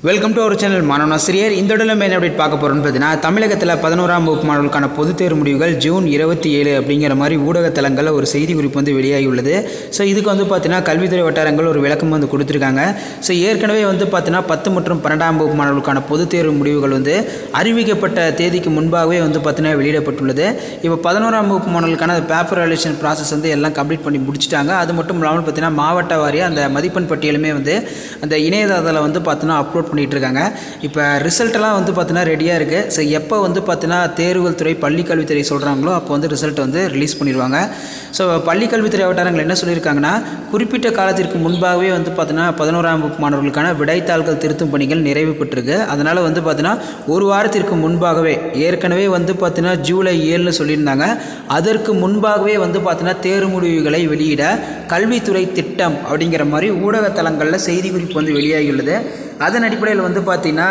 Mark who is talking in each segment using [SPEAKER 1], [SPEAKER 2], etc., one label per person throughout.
[SPEAKER 1] welcome to our channel மாணவன் ஆசிரியர் இந்த உடல என்ன அப்டேட் பார்க்க போகிறோம்னு பார்த்தீங்கன்னா தமிழகத்தில் பதினோராம் வகுப்பு மாணவர்களுக்கான பொதுத் தேர்வு முடிவுகள் ஜூன் இருபத்தி ஏழு அப்படிங்கிற மாதிரி ஊடகத்தலங்களில் ஒரு செய்தி குறிப்பு வந்து வெளியாகி உள்ளது ஸோ இதுக்கு வந்து பார்த்தீங்கன்னா கல்வித்துறை வட்டாரங்கள் ஒரு விளக்கம் வந்து கொடுத்துருக்காங்க ஸோ ஏற்கனவே வந்து பார்த்தீங்கன்னா பத்து மற்றும் பன்னெண்டாம் வகுப்பு மாணவர்களுக்கான பொதுத் தேர்வு முடிவுகள் வந்து அறிவிக்கப்பட்ட தேதிக்கு முன்பாகவே வந்து பார்த்தீங்கன்னா வெளியிடப்பட்டுள்ளது இப்போ பதினோராம் வகுப்பு மாணவர்களுக்கான பேப்பர் ரிலேஷன் ப்ராசஸ் வந்து எல்லாம் கம்ப்ளீட் பண்ணி முடிச்சிட்டாங்க அது மட்டும் இல்லாமல் பார்த்தீங்கன்னா மாவட்ட வாரியாக அந்த மதிப்பெண் பட்டியலுமே வந்து அந்த இணையதளத்தில் வந்து பார்த்தீங்கன்னா அப்லோட் பண்ணிகிட்டு இருக்காங்க இப்போ ரிசல்ட்டெல்லாம் வந்து பார்த்தீங்கன்னா ரெடியாக இருக்குது ஸோ எப்போ வந்து பார்த்தீங்கன்னா தேர்வுகள் துறை பள்ளிக்கல்வித்துறை சொல்கிறாங்களோ அப்போ வந்து ரிசல்ட் வந்து ரிலீஸ் பண்ணிடுவாங்க ஸோ பள்ளிக்கல்வித்துறை வட்டாரங்கள் என்ன சொல்லியிருக்காங்கன்னா குறிப்பிட்ட காலத்திற்கு முன்பாகவே வந்து பார்த்தீங்கன்னா பதினோராம் வகுப்பு மாணவர்களுக்கான விடைத்தாள்கள் திருத்தும் பணிகள் நிறைவு பெற்றிருக்கு அதனால் வந்து பார்த்தீங்கன்னா ஒரு வாரத்திற்கு முன்பாகவே ஏற்கனவே வந்து பார்த்தீங்கன்னா ஜூலை ஏழுன்னு சொல்லியிருந்தாங்க அதற்கு முன்பாகவே வந்து பார்த்தீங்கன்னா தேர்வு முடிவுகளை வெளியிட கல்வித்துறை திட்டம் அப்படிங்கிற மாதிரி ஊடகத்தலங்களில் செய்தி குறிப்பு வந்து வெளியாகியுள்ளது அதன் அடிப்படையில் வந்து பார்த்திங்கன்னா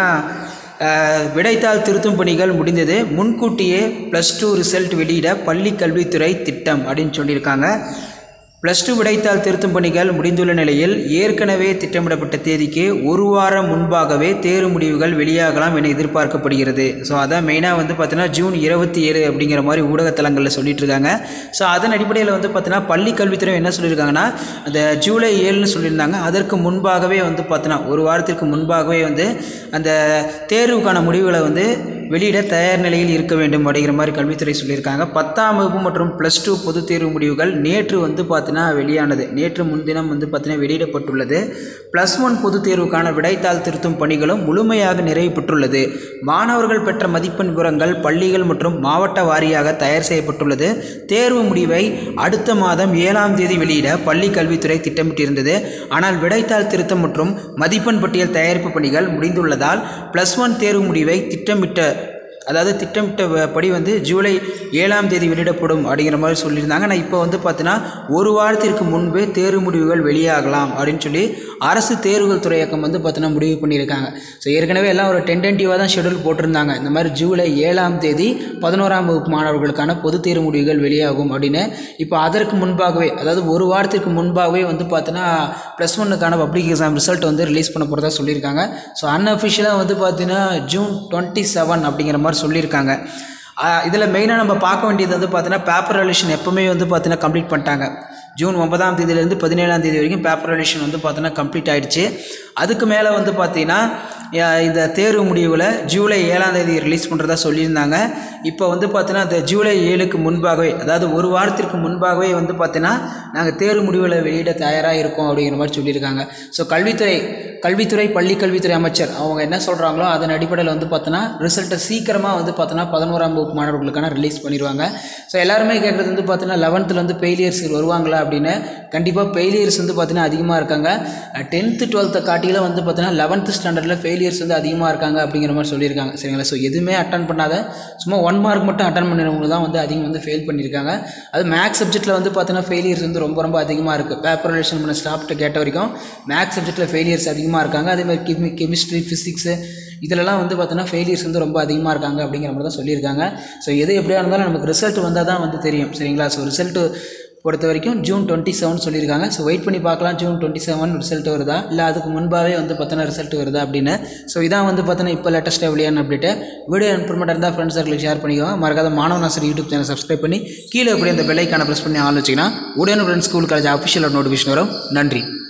[SPEAKER 1] அஹ், விடைத்தாள் திருத்தும் பணிகள் முடிந்தது முன்கூட்டியே ப்ளஸ் டூ ரிசல்ட் வெளியிட பள்ளி கல்வித்துறை திட்டம் அப்படின்னு சொல்லியிருக்காங்க ப்ளஸ் டூ விடைத்தாள் திருத்தும் பணிகள் முடிந்துள்ள நிலையில் ஏற்கனவே திட்டமிடப்பட்ட தேதிக்கு ஒரு வாரம் முன்பாகவே தேர்வு முடிவுகள் வெளியாகலாம் என எதிர்பார்க்கப்படுகிறது ஸோ அதான் மெயினாக வந்து பார்த்தீங்கன்னா ஜூன் இருபத்தி ஏழு அப்படிங்கிற மாதிரி ஊடகத்தலங்களில் சொல்லிட்டு இருக்காங்க ஸோ அதன் அடிப்படையில் வந்து பார்த்தீங்கன்னா பள்ளி கல்வித்துறை என்ன சொல்லியிருக்காங்கன்னா அந்த ஜூலை ஏழுன்னு சொல்லியிருந்தாங்க அதற்கு முன்பாகவே வந்து பார்த்தீங்கன்னா ஒரு வாரத்திற்கு முன்பாகவே வந்து அந்த தேர்வுக்கான முடிவுகளை வந்து வெளியிட தயார் நிலையில் இருக்க வேண்டும் அப்படிங்கிற மாதிரி கல்வித்துறை சொல்லியிருக்காங்க பத்தாம் வகுப்பு மற்றும் ப்ளஸ் டூ பொதுத் தேர்வு முடிவுகள் நேற்று வந்து பார்த்தீங்கன்னா வெளியானது நேற்று முன்தினம் வந்து பார்த்தீங்கன்னா வெளியிடப்பட்டுள்ளது ப்ளஸ் ஒன் பொதுத் தேர்வுக்கான விடைத்தாள் திருத்தும் பணிகளும் முழுமையாக நிறைவு பெற்றுள்ளது மாணவர்கள் பெற்ற மதிப்பெண் விவரங்கள் பள்ளிகள் மற்றும் மாவட்ட வாரியாக தயார் செய்யப்பட்டுள்ளது தேர்வு முடிவை அடுத்த மாதம் ஏழாம் தேதி வெளியிட பள்ளி கல்வித்துறை திட்டமிட்டிருந்தது ஆனால் விடைத்தாள் திருத்தம் மற்றும் மதிப்பெண் பட்டியல் தயாரிப்பு பணிகள் முடிந்துள்ளதால் ப்ளஸ் ஒன் தேர்வு முடிவை திட்டமிட்ட அதாவது திட்டமிட்ட வ- படி வந்து ஜூலை ஏழாம் தேதி வெளியிடப்படும் அப்படிங்கிற மாதிரி சொல்லியிருந்தாங்க ஆனால் இப்போ வந்து பார்த்தீங்கன்னா ஒரு வாரத்திற்கு முன்பே தேர்வு முடிவுகள் வெளியாகலாம் அப்படின்னு சொல்லி அரசு தேர்வுகள் துறை இயக்கம் வந்து பார்த்தீங்கன்னா முடிவு பண்ணியிருக்காங்க ஸோ ஏற்கனவே எல்லாம் ஒரு டென்டென்டிவாக தான் ஷெடியூல் போட்டிருந்தாங்க இந்த மாதிரி ஜூலை ஏழாம் தேதி பதினோராம் வகுப்பு மாணவர்களுக்கான பொதுத் தேர்வு முடிவுகள் வெளியாகும் அப்படின்னு இப்போ அதற்கு முன்பாகவே அதாவது ஒரு வாரத்திற்கு முன்பாகவே வந்து பார்த்தீங்கன்னா ப்ளஸ் ஒன்னுக்கான பப்ளிக் எக்ஸாம் ரிசல்ட் வந்து ரிலீஸ் பண்ண போகிறதா சொல்லியிருக்காங்க ஸோ அன்அஃபிஷியலாக வந்து பார்த்தீங்கன்னா ஜூன் டுவெண்ட்டி செவன் அப்படிங்கிற மாதிரி சொல்லியிருக்காங்க இதில் மெயினாக நம்ம பார்க்க வேண்டியது வந்து பார்த்தீங்கன்னா பேப்பர் ரிலேஷன் எப்போவுமே வந்து பார்த்தீங்கன்னா கம்ப்ளீட் பண்ணிட்டாங்க ஜூன் ஒன்பதாம் தேதியிலேருந்து பதினேழாம் தேதி வரைக்கும் பேப்பர் ரிலேஷன் வந்து பார்த்தீங்கன்னா கம்ப்ளீட் ஆயிடுச்சு அதுக்கு மேலே வந்து பார்த்தீங்கன்னா அஹ் இந்த தேர்வு முடிவுகளை ஜூலை ஏழாம் தேதி ரிலீஸ் பண்ணுறதா சொல்லியிருந்தாங்க இப்போ வந்து பார்த்தீங்கன்னா இந்த ஜூலை ஏழுக்கு முன்பாகவே அதாவது ஒரு வாரத்திற்கு முன்பாகவே வந்து பார்த்தீங்கன்னா நாங்கள் தேர்வு முடிவுகளை வெளியிட தயாராக இருக்கோம் அப்படிங்கிற மாதிரி சொல்லியிருக்காங்க ஸோ கல்வித்துறை கல்வித்துறை பள்ளி கல்வித்துறை அமைச்சர் அவங்க என்ன சொல்கிறாங்களோ அதன் அடிப்படையில் வந்து பார்த்தோன்னா ரிசல்ட்டை சீக்கிரமாக வந்து பார்த்தோன்னா பதினோராம் வகுப்பு மாணவர்களுக்கான ரிலீஸ் பண்ணிடுவாங்க ஸோ எல்லாருமே கேட்குறது வந்து பார்த்தீங்கன்னா லெவன்த்தில் வந்து ஃபெயிலியர்ஸ் வருவாங்களா அப்படின்னு கண்டிப்பாக ஃபெயிலியர்ஸ் வந்து பார்த்தீங்கன்னா அதிகமாக இருக்காங்க டென்த்து டுவெல்த்தை காட்டிலும் வந்து பார்த்தீங்கன்னா லெவன்த்து ஸ்டாண்டர்டில் ஃபெயிலியர்ஸ் வந்து அதிகமாக இருக்காங்க அப்படிங்கிற மாதிரி சொல்லியிருக்காங்க சரிங்களா ஸோ எதுவுமே அட்டன் பண்ணாத சும்மா ஒன் மார்க் மட்டும் அட்டன் பண்ணினவங்க தான் வந்து அதிகம் வந்து ஃபெயில் பண்ணியிருக்காங்க அது மேக்ஸ் சப்ஜெக்ட்டில் வந்து பார்த்தீங்கன்னா ஃபெயிலியர்ஸ் வந்து ரொம்ப ரொம்ப அதிகமாக இருக்குது பேப்பர் ரிலேஷன் பண்ண ஸ்டாஃப்ட்டு கேட்ட வரைக்கும் மேக்ஸ் சப்ஜெக்ட்டில் ஃபெயிலியர்ஸ் அதிகமாக இருக்காங்க அதே மாதிரி கெமி கெமிஸ்ட்ரி ஃபிசிக்ஸு இதிலலாம் வந்து பார்த்தீங்கன்னா ஃபெயிலியர்ஸ் வந்து ரொம்ப அதிகமாக இருக்காங்க அப்படிங்கிற மாதிரி தான் சொல்லியிருக்காங்க ஸோ எது எப்படியா இருந்தாலும் நமக்கு ரிசல்ட் வந்தால் தான் வந்து தெரியும் சரிங்களா ஸோ ரிசல்ட்டு பொறுத்த வரைக்கும் ஜூன் டுவெண்ட்டி செவன் சொல்லியிருக்காங்க ஸோ வெயிட் பண்ணி பார்க்கலாம் ஜூன் டுவெண்ட்டி செவன் ரிசல்ட் வருதா இல்லை அதுக்கு முன்பாகவே வந்து பார்த்தோன்னா ரிசல்ட் வருதா அப்படின்னு ஸோ இதான் வந்து பார்த்தோன்னா இப்போ லேட்டஸ்ட்டாக வெளியான அப்டேட்டு வீடியோ இன்ஃபர்மேட்டாக இருந்தால் ஃப்ரெண்ட்ஸ் சர்க்கிளுக்கு ஷேர் பண்ணிக்கோங்க மறக்காத மாணவ நாசர் யூடியூப் சேனல் சப்ஸ்கிரைப் பண்ணி கீழே எப்படி அந்த பெல்லைக்கான ப்ரெஸ் பண்ணி ஆள் வச்சிங்கன்னா உடனே friends school college official notification வரும் நன்றி